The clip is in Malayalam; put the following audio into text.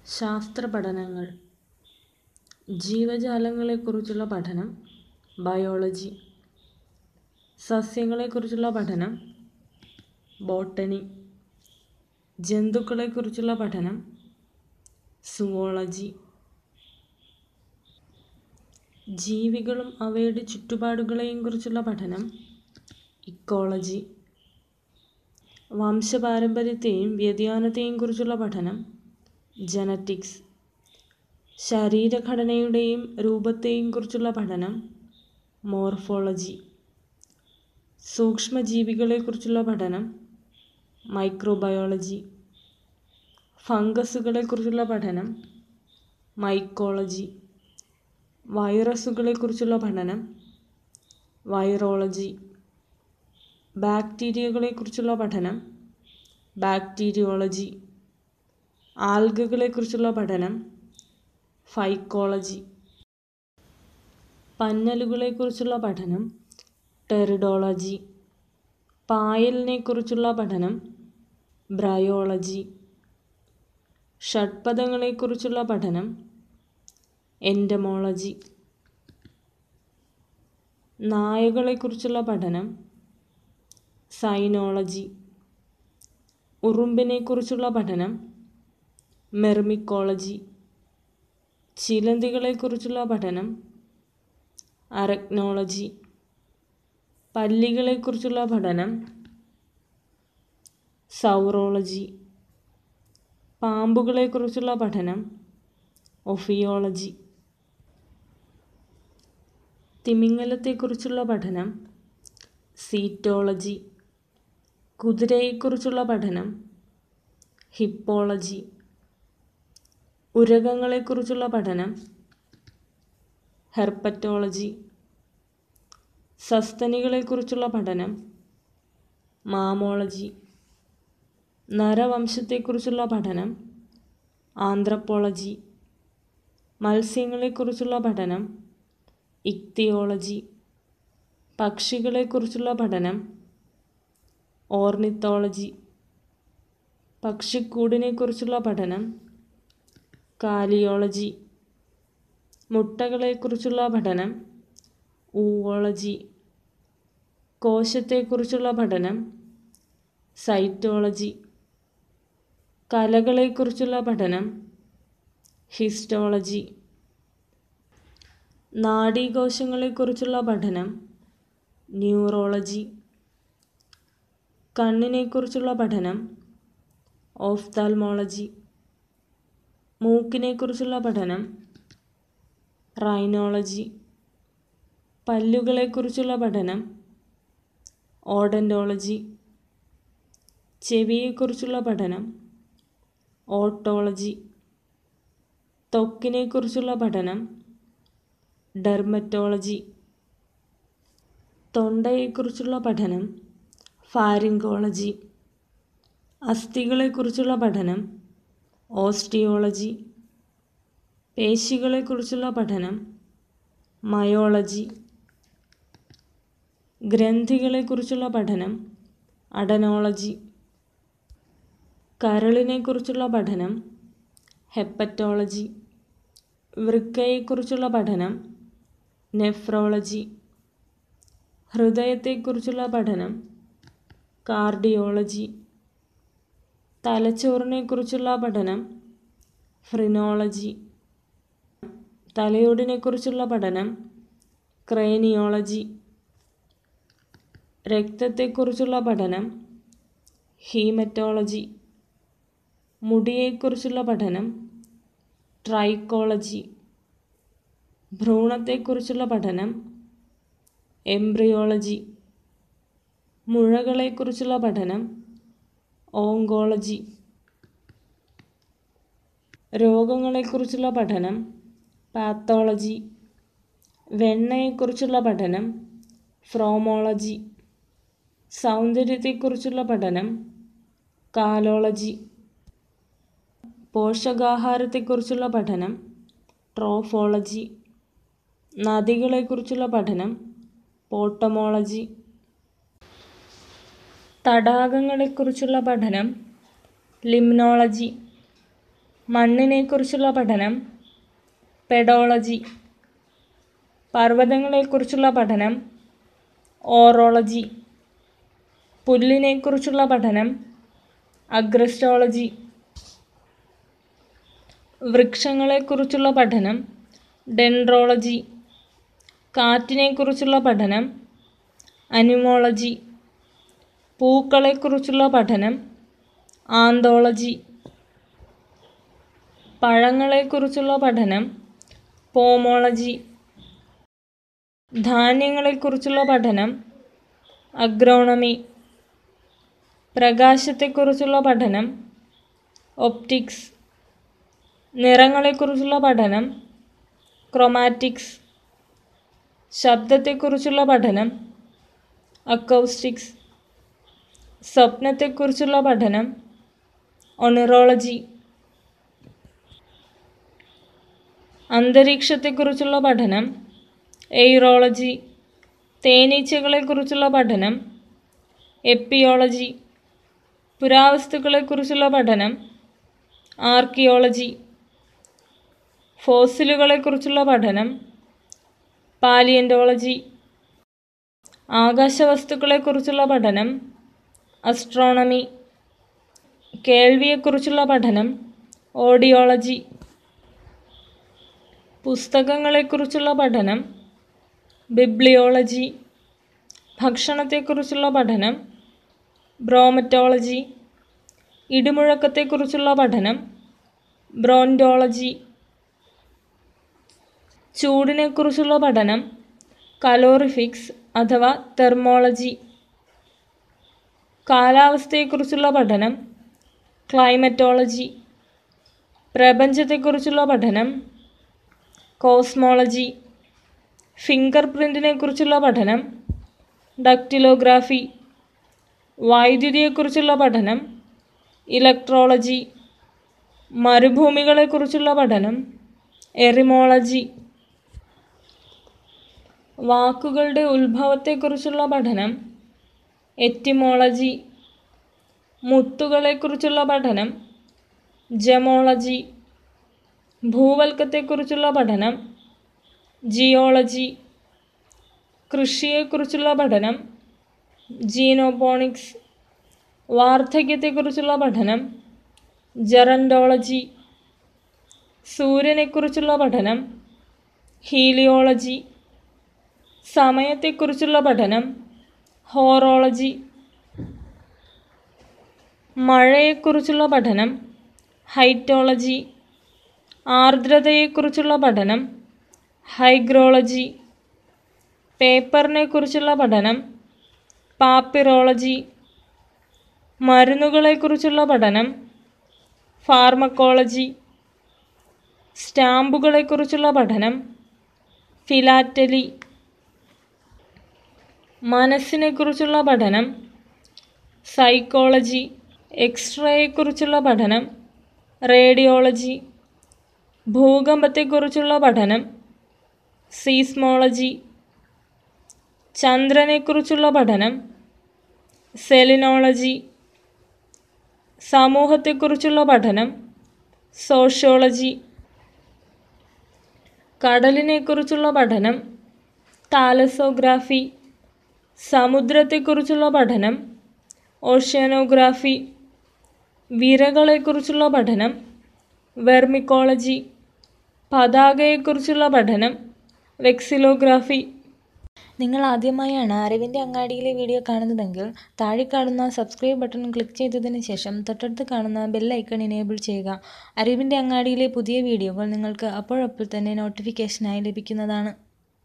ശാസ്ത്രപഠനങ്ങൾ ജീവജാലങ്ങളെക്കുറിച്ചുള്ള പഠനം ബയോളജി സസ്യങ്ങളെക്കുറിച്ചുള്ള പഠനം ബോട്ടണി ജന്തുക്കളെക്കുറിച്ചുള്ള പഠനം സുവോളജി ജീവികളും അവയുടെ ചുറ്റുപാടുകളെയും കുറിച്ചുള്ള പഠനം ഇക്കോളജി വംശപാരമ്പര്യത്തെയും വ്യതിയാനത്തെയും കുറിച്ചുള്ള പഠനം ജനറ്റിക്സ് ശരീരഘടനയുടെയും രൂപത്തെയും കുറിച്ചുള്ള പഠനം മോർഫോളജി സൂക്ഷ്മജീവികളെക്കുറിച്ചുള്ള പഠനം മൈക്രോബയോളജി ഫംഗസുകളെക്കുറിച്ചുള്ള പഠനം മൈക്കോളജി വൈറസുകളെക്കുറിച്ചുള്ള പഠനം വൈറോളജി ബാക്ടീരിയകളെക്കുറിച്ചുള്ള പഠനം ബാക്ടീരിയോളജി ആൽഗകളെക്കുറിച്ചുള്ള പഠനം ഫൈക്കോളജി പന്നലുകളെക്കുറിച്ചുള്ള പഠനം ടെറിഡോളജി പായലിനെക്കുറിച്ചുള്ള പഠനം ബ്രയോളജി ഷഡ്പദങ്ങളെക്കുറിച്ചുള്ള പഠനം എൻഡമോളജി നായകളെക്കുറിച്ചുള്ള പഠനം സൈനോളജി ഉറുമ്പിനെക്കുറിച്ചുള്ള പഠനം മെർമിക്കോളജി ചിലന്തികളെക്കുറിച്ചുള്ള പഠനം അരക്നോളജി പല്ലികളെക്കുറിച്ചുള്ള പഠനം സൗറോളജി പാമ്പുകളെക്കുറിച്ചുള്ള പഠനം ഒഫിയോളജി തിമിംഗലത്തെക്കുറിച്ചുള്ള പഠനം സീറ്റോളജി കുതിരയെക്കുറിച്ചുള്ള പഠനം ഹിപ്പോളജി ഉരഗങ്ങളെക്കുറിച്ചുള്ള പഠനം ഹെർപ്പറ്റോളജി സസ്തനികളെക്കുറിച്ചുള്ള പഠനം മാമോളജി നരവംശത്തെക്കുറിച്ചുള്ള പഠനം ആന്ത്രപ്പോളജി മത്സ്യങ്ങളെക്കുറിച്ചുള്ള പഠനം ഇക്തിയോളജി പക്ഷികളെക്കുറിച്ചുള്ള പഠനം ഓർണിത്തോളജി പക്ഷിക്കൂടിനെക്കുറിച്ചുള്ള പഠനം കാലിയോളജി മുട്ടകളെക്കുറിച്ചുള്ള പഠനം ഊവോളജി കോശത്തെക്കുറിച്ചുള്ള പഠനം സൈറ്റോളജി കലകളെക്കുറിച്ചുള്ള പഠനം ഹിസ്റ്റോളജി നാഡീകോശങ്ങളെക്കുറിച്ചുള്ള പഠനം ന്യൂറോളജി കണ്ണിനെക്കുറിച്ചുള്ള പഠനം ഓഫ്താൽമോളജി മൂക്കിനെക്കുറിച്ചുള്ള പഠനം റൈനോളജി പല്ലുകളെക്കുറിച്ചുള്ള പഠനം ഓഡൻറ്റോളജി ചെവിയെക്കുറിച്ചുള്ള പഠനം ഓട്ടോളജി ത്വക്കിനെക്കുറിച്ചുള്ള പഠനം ഡെർമറ്റോളജി തൊണ്ടയെക്കുറിച്ചുള്ള പഠനം ഫാരിങ്കോളജി അസ്ഥികളെക്കുറിച്ചുള്ള പഠനം ഓസ്റ്റിയോളജി പേശികളെക്കുറിച്ചുള്ള പഠനം മയോളജി ഗ്രന്ഥികളെക്കുറിച്ചുള്ള പഠനം അഡനോളജി കരളിനെക്കുറിച്ചുള്ള പഠനം ഹെപ്പറ്റോളജി വൃക്കയെക്കുറിച്ചുള്ള പഠനം നെഫ്രോളജി ഹൃദയത്തെക്കുറിച്ചുള്ള പഠനം കാർഡിയോളജി തലച്ചോറിനെക്കുറിച്ചുള്ള പഠനം ഫ്രിനോളജി തലയോടിനെക്കുറിച്ചുള്ള പഠനം ക്രേനിയോളജി രക്തത്തെക്കുറിച്ചുള്ള പഠനം ഹീമറ്റോളജി മുടിയെക്കുറിച്ചുള്ള പഠനം ട്രൈക്കോളജി ഭ്രൂണത്തെക്കുറിച്ചുള്ള പഠനം എംബ്രിയോളജി മുഴകളെക്കുറിച്ചുള്ള പഠനം ഓങ്കോളജി രോഗങ്ങളെക്കുറിച്ചുള്ള പഠനം പാത്തോളജി വെണ്ണയെക്കുറിച്ചുള്ള പഠനം ഫ്രോമോളജി സൗന്ദര്യത്തെക്കുറിച്ചുള്ള പഠനം കാലോളജി പോഷകാഹാരത്തെക്കുറിച്ചുള്ള പഠനം ട്രോഫോളജി നദികളെക്കുറിച്ചുള്ള പഠനം പോട്ടമോളജി തടാകങ്ങളെക്കുറിച്ചുള്ള പഠനം ലിംനോളജി മണ്ണിനെക്കുറിച്ചുള്ള പഠനം പെഡോളജി പർവ്വതങ്ങളെക്കുറിച്ചുള്ള പഠനം ഓറോളജി പുല്ലിനെക്കുറിച്ചുള്ള പഠനം അഗ്രസ്റ്റോളജി വൃക്ഷങ്ങളെക്കുറിച്ചുള്ള പഠനം ഡെൻഡ്രോളജി കാറ്റിനെക്കുറിച്ചുള്ള പഠനം അനിമോളജി പൂക്കളെക്കുറിച്ചുള്ള പഠനം ആന്തോളജി പഴങ്ങളെക്കുറിച്ചുള്ള പഠനം പോമോളജി ധാന്യങ്ങളെക്കുറിച്ചുള്ള പഠനം അഗ്രോണമി പ്രകാശത്തെക്കുറിച്ചുള്ള പഠനം ഒപ്റ്റിക്സ് നിറങ്ങളെക്കുറിച്ചുള്ള പഠനം ക്രൊമാറ്റിക്സ് ശബ്ദത്തെക്കുറിച്ചുള്ള പഠനം അക്കൗസ്റ്റിക്സ് സ്വപ്നത്തെക്കുറിച്ചുള്ള പഠനം ഒണിറോളജി അന്തരീക്ഷത്തെക്കുറിച്ചുള്ള പഠനം എയ്റോളജി തേനീച്ചകളെക്കുറിച്ചുള്ള പഠനം എപ്പിയോളജി പുരാവസ്തുക്കളെക്കുറിച്ചുള്ള പഠനം ആർക്കിയോളജി ഫോസിലുകളെക്കുറിച്ചുള്ള പഠനം പാലിയൻ്റോളജി ആകാശവസ്തുക്കളെക്കുറിച്ചുള്ള പഠനം അസ്ട്രോണമി കേൾവിയെക്കുറിച്ചുള്ള പഠനം ഓഡിയോളജി പുസ്തകങ്ങളെക്കുറിച്ചുള്ള പഠനം ബിബ്ലിയോളജി ഭക്ഷണത്തെക്കുറിച്ചുള്ള പഠനം ബ്രോമറ്റോളജി ഇടിമുഴക്കത്തെക്കുറിച്ചുള്ള പഠനം ബ്രോൻറ്റോളജി ചൂടിനെക്കുറിച്ചുള്ള പഠനം കലോറിഫിക്സ് അഥവാ തെർമോളജി കാലാവസ്ഥയെക്കുറിച്ചുള്ള പഠനം ക്ലൈമറ്റോളജി പ്രപഞ്ചത്തെക്കുറിച്ചുള്ള പഠനം കോസ്മോളജി ഫിംഗർ പ്രിൻറ്റിനെക്കുറിച്ചുള്ള പഠനം ഡക്റ്റിലോഗ്രാഫി വൈദ്യുതിയെക്കുറിച്ചുള്ള പഠനം ഇലക്ട്രോളജി മരുഭൂമികളെക്കുറിച്ചുള്ള പഠനം എറിമോളജി വാക്കുകളുടെ ഉത്ഭവത്തെക്കുറിച്ചുള്ള പഠനം എറ്റിമോളജി മുത്തുകളെക്കുറിച്ചുള്ള പഠനം ജമോളജി ഭൂവൽക്കത്തെക്കുറിച്ചുള്ള പഠനം ജിയോളജി കൃഷിയെക്കുറിച്ചുള്ള പഠനം ജീനോപോണിക്സ് വാർദ്ധക്യത്തെക്കുറിച്ചുള്ള പഠനം ജെറൻഡോളജി സൂര്യനെക്കുറിച്ചുള്ള പഠനം ഹീലിയോളജി സമയത്തെക്കുറിച്ചുള്ള പഠനം ഹോറോളജി മഴയെക്കുറിച്ചുള്ള പഠനം ഹൈറ്റോളജി ആർദ്രതയെക്കുറിച്ചുള്ള പഠനം ഹൈഗ്രോളജി പേപ്പറിനെക്കുറിച്ചുള്ള പഠനം പാപ്പിറോളജി മരുന്നുകളെക്കുറിച്ചുള്ള പഠനം ഫാർമക്കോളജി സ്റ്റാമ്പുകളെക്കുറിച്ചുള്ള പഠനം ഫിലാറ്റലി മനസ്സിനെക്കുറിച്ചുള്ള പഠനം സൈക്കോളജി എക്സ്റേയെക്കുറിച്ചുള്ള പഠനം റേഡിയോളജി ഭൂകമ്പത്തെക്കുറിച്ചുള്ള പഠനം സീസ്മോളജി ചന്ദ്രനെക്കുറിച്ചുള്ള പഠനം സെലിനോളജി സമൂഹത്തെക്കുറിച്ചുള്ള പഠനം സോഷ്യോളജി കടലിനെക്കുറിച്ചുള്ള പഠനം താലസോഗ്രാഫി സമുദ്രത്തെക്കുറിച്ചുള്ള പഠനം ഓഷ്യാനോഗ്രാഫി വിരകളെക്കുറിച്ചുള്ള പഠനം വെർമിക്കോളജി പതാകയെക്കുറിച്ചുള്ള പഠനം വെക്സിലോഗ്രാഫി നിങ്ങൾ ആദ്യമായാണ് അറിവിൻ്റെ അങ്ങാടിയിലെ വീഡിയോ കാണുന്നതെങ്കിൽ താഴെ കാണുന്ന സബ്സ്ക്രൈബ് ബട്ടൺ ക്ലിക്ക് ചെയ്തതിന് ശേഷം തൊട്ടടുത്ത് കാണുന്ന ബെൽ ഐക്കൺ എനേബിൾ ചെയ്യുക അറിവിൻ്റെ അങ്ങാടിയിലെ പുതിയ വീഡിയോകൾ നിങ്ങൾക്ക് അപ്പോഴപ്പോൾ തന്നെ നോട്ടിഫിക്കേഷനായി ലഭിക്കുന്നതാണ്